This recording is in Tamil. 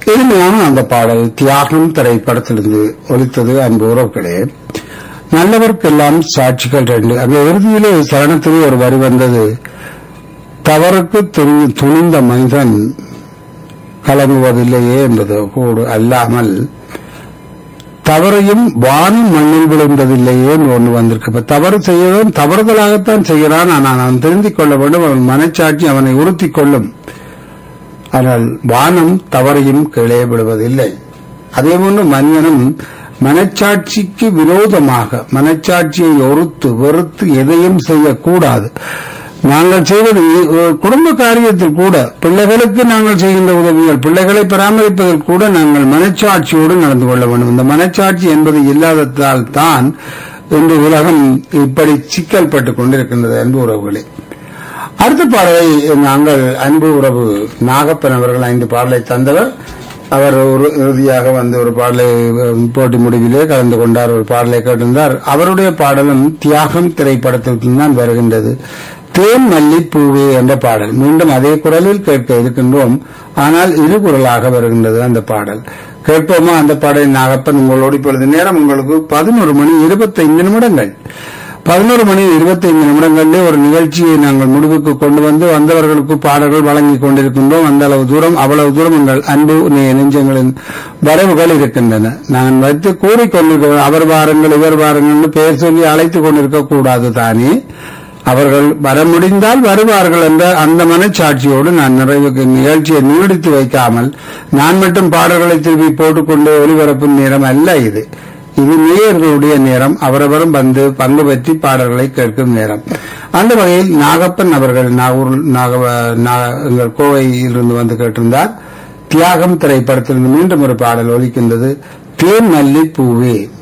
இனிமையான அந்த பாடல் தியாகம் திரைப்படத்திலிருந்து ஒலித்தது அன்பு உறவுகளே நல்லவர்க்கெல்லாம் சாட்சிகள் ரெண்டு அந்த இறுதியிலே சரணத்திலே ஒரு வரி வந்தது தவறுக்கு துணி- துணிந்த மனிதன் கலங்குவதில்லையே என்பது கூடு அல்லாமல் தவறையும் வானும் மண்ணில் விழுந்ததில்லையே என்று ஒன்று வந்திருக்கு இப்ப தவறு செய்யறவன் தவறுதலாகத்தான் செய்கிறான் ஆனால் அவன் திருந்திக் கொள்ள வேண்டும் அவன் மனச்சாட்சி அவனை உறுத்திக் கொள்ளும் ஆனால் வானம் தவறையும் கீழே விடுவதில்லை அதே போன்று மனிதனும் மனச்சாட்சிக்கு விரோதமாக மனச்சாட்சியை ஒருத்து வெறுத்து எதையும் செய்யக்கூடாது நாங்கள் செய்வது அஹ், குடும்ப காரியத்தில் கூட பிள்ளைகளுக்கு நாங்கள் செய்கின்ற உதவிகள் பிள்ளைகளை பராமரிப்பதில் கூட நாங்கள் மனச்சாட்சியோடு நடந்து கொள்ள வேண்டும் இந்த மனச்சாட்சி என்பது இல்லாததால் தான் இன்று உலகம் இப்படி சிக்கல் பட்டுக் கொண்டிருக்கின்றது அன்பு உறவுகளே அடுத்த பாடலை நாங்கள் அன்பு உறவு நாகப்பன் அவர்கள் ஐந்து பாடலை தந்தவர் அவர் ஒரு இறுதியாக வந்து ஒரு பாடலை அஹ், போட்டி முடிவிலே கலந்து கொண்டார் ஒரு பாடலை கேட்டிருந்தார் அவருடைய பாடலும் தியாகம் திரைப்படத்திற்கு தான் வருகின்றது தேன் மல்லி பூவே என்ற பாடல் மீண்டும் அதே குரலில் கேட்க இருக்கின்றோம் ஆனால் இரு குரலாக வருகின்றது அந்த பாடல் கேட்போமா அந்த பாடலை நாகப்பன் உங்களோடு இப்பொழுது நேரம் உங்களுக்கு பதினோரு மணி இருபத்தைந்து நிமிடங்கள் பதினோரு மணி இருபத்தைந்து நிமிடங்களிலே ஒரு நிகழ்ச்சியை நாங்கள் முடிவுக்கு கொண்டு வந்து வந்தவர்களுக்கு பாடல்கள் வழங்கிக் கொண்டிருக்கின்றோம் அந்த அளவு தூரம் அவ்வளவு தூரம் எங்கள் அன்பு நெ- நெஞ்சங்களின் வரவுகள் இருக்கின்றன நான் வைத்து கூறிக்கொண்டிருக்க அவர் வாருங்கள் இவர் வாருங்கள் பெயர் சொல்லி அழைத்துக் கொண்டிருக்க கூடாது தானே அவர்கள் வர முடிந்தால் வருவார்கள் என்ற அந்த மனச்சாட்சியோடு நான் நிறைவுக்கு நிகழ்ச்சியை நீடித்து வைக்காமல் நான் மட்டும் பாடல்களை திருப்பி போட்டுக்கொண்டு ஒளிபரப்பும் நேரம் அல்ல இது இது நேயர்களுடைய நேரம் அவரவரும் வந்து பங்கு பெற்றி பாடல்களை கேட்கும் நேரம் அந்த வகையில் நாகப்பன் அவர்கள் நாகூர் நாக நா- எங்கள் கோவையிலிருந்து வந்து கேட்டிருந்தார் தியாகம் திரைப்படத்திலிருந்து மீண்டும் ஒரு பாடல் ஒலிக்கின்றது தேன் மல்லி பூவே